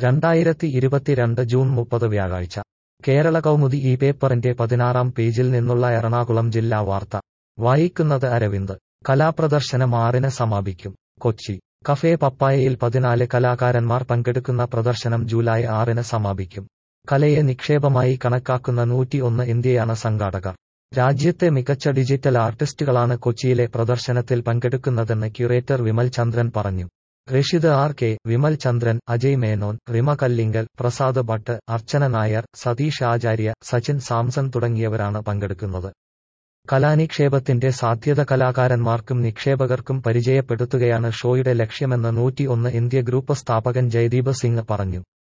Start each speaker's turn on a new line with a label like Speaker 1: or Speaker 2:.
Speaker 1: രണ്ടായിരത്തി ഇരുപത്തിരണ്ട് ജൂൺ മുപ്പത് വ്യാഴാഴ്ച കേരള കൗമുദി ഈ പേപ്പറിന്റെ പതിനാറാം പേജിൽ നിന്നുള്ള എറണാകുളം ജില്ലാ വാർത്ത വായിക്കുന്നത് അരവിന്ദ് കലാപ്രദർശനം ആറിന് സമാപിക്കും കൊച്ചി കഫേ പപ്പായയിൽ പതിനാല് കലാകാരന്മാർ പങ്കെടുക്കുന്ന പ്രദർശനം ജൂലൈ ആറിന് സമാപിക്കും കലയെ നിക്ഷേപമായി കണക്കാക്കുന്ന നൂറ്റി ഒന്ന് ഇന്ത്യയാണ് സംഘാടകർ രാജ്യത്തെ മികച്ച ഡിജിറ്റൽ ആർട്ടിസ്റ്റുകളാണ് കൊച്ചിയിലെ പ്രദർശനത്തിൽ പങ്കെടുക്കുന്നതെന്ന് ക്യൂറേറ്റർ വിമൽ ചന്ദ്രൻ പറഞ്ഞു റഷീദ് ആർ കെ വിമൽ ചന്ദ്രൻ അജയ് മേനോൻ റിമ കല്ലിങ്കൽ പ്രസാദ് ഭട്ട് അർച്ചന നായർ സതീഷ് ആചാര്യ സച്ചിൻ സാംസൺ തുടങ്ങിയവരാണ് പങ്കെടുക്കുന്നത് കലാനിക്ഷേപത്തിന്റെ സാധ്യത കലാകാരന്മാർക്കും നിക്ഷേപകർക്കും പരിചയപ്പെടുത്തുകയാണ് ഷോയുടെ ലക്ഷ്യമെന്ന് നൂറ്റി ഒന്ന് ഇന്ത്യ ഗ്രൂപ്പ് സ്ഥാപകൻ ജയദീപ് സിംഗ് പറഞ്ഞു